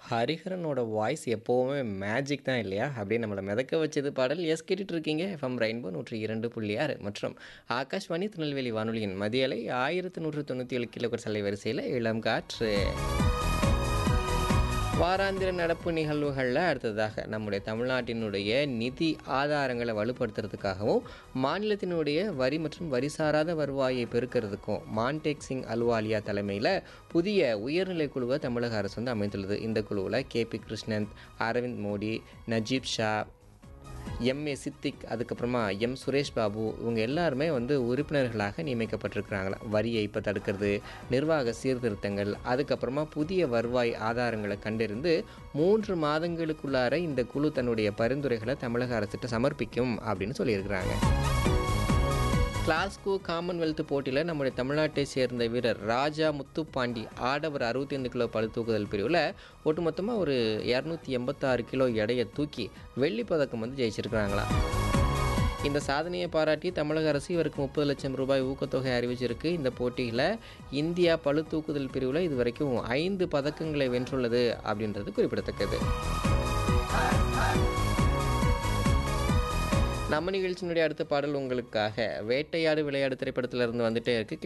ஹரிஹரனோட voice எப்போவுமே magic தான் இல்லையா? அப்படியே நம்மள மிதக்க வச்சது பாடல். எஸ் கேட்டுட்டு இருக்கீங்க. எஃப்எம் ரெயின்போ 102.6 மற்றும் ஆகாஷ்வாணி திருநெல்வேலி வானொலியின் மதிய அலை 1197 கிலோஹெர்ட்ஸ் அலைவரிசையில் இளம் காற்று. வாராந்திர நடப்பு நிகழ்வுகளில் அடுத்ததாக நம்முடைய தமிழ்நாட்டினுடைய நிதி ஆதாரங்களை வலுப்படுத்துறதுக்காகவும் மாநிலத்தினுடைய வரி மற்றும் வரி சாராத வருவாயை பெருக்கிறதுக்கும் மான்டேக் சிங் அலுவாலியா தலைமையில் புதிய உயர்நிலை குழுவை தமிழக அரசு வந்து அமைத்துள்ளது இந்த குழுவில் K P Krishnan Aravind Modi Najeeb Shah MA Siddique அதுக்கப்புறமா எம் சுரேஷ் பாபு இவங்க எல்லாருமே வந்து உறுப்பினர்களாக நியமிக்கப்பட்டிருக்கிறாங்களா வரி ஏய்ப்பை தடுக்கிறது நிர்வாக சீர்திருத்தங்கள் அதுக்கப்புறமா புதிய வருவாய் ஆதாரங்களை கண்டறிந்து மூன்று மாதங்களுக்குள்ளார இந்த குழு தன்னுடைய பரிந்துரைகளை தமிழக அரசுகிட்ட சமர்ப்பிக்கும் அப்படின்னு சொல்லியிருக்கிறாங்க கிளாஸ்கோ காமன்வெல்த் போட்டியில் நம்முடைய தமிழ்நாட்டை சேர்ந்த வீரர் ராஜா முத்துப்பாண்டி ஆடவர் அறுபத்தைந்து கிலோ பளு தூக்குதல் பிரிவில் ஒட்டுமொத்தமாக ஒரு இரநூத்தி எண்பத்தாறு கிலோ எடையை தூக்கி வெள்ளிப் பதக்கம் வந்து ஜெயிச்சிருக்கிறாங்களா இந்த சாதனையை பாராட்டி தமிழக அரசு இவருக்கு முப்பது லட்சம் ரூபாய் ஊக்கத்தொகை அறிவிச்சிருக்கு இந்த போட்டியில் இந்தியா பளு தூக்குதல் பிரிவில் இது வரைக்கும் ஐந்து பதக்கங்களை வென்றுள்ளது அப்படின்றது குறிப்பிடத்தக்கது நம்ம நிகழ்ச்சியினுடைய அடுத்த பாடல் உங்களுக்காக வேட்டையாடு விளையாடு திரைப்படத்திலிருந்து வந்துட்டே இருக்கு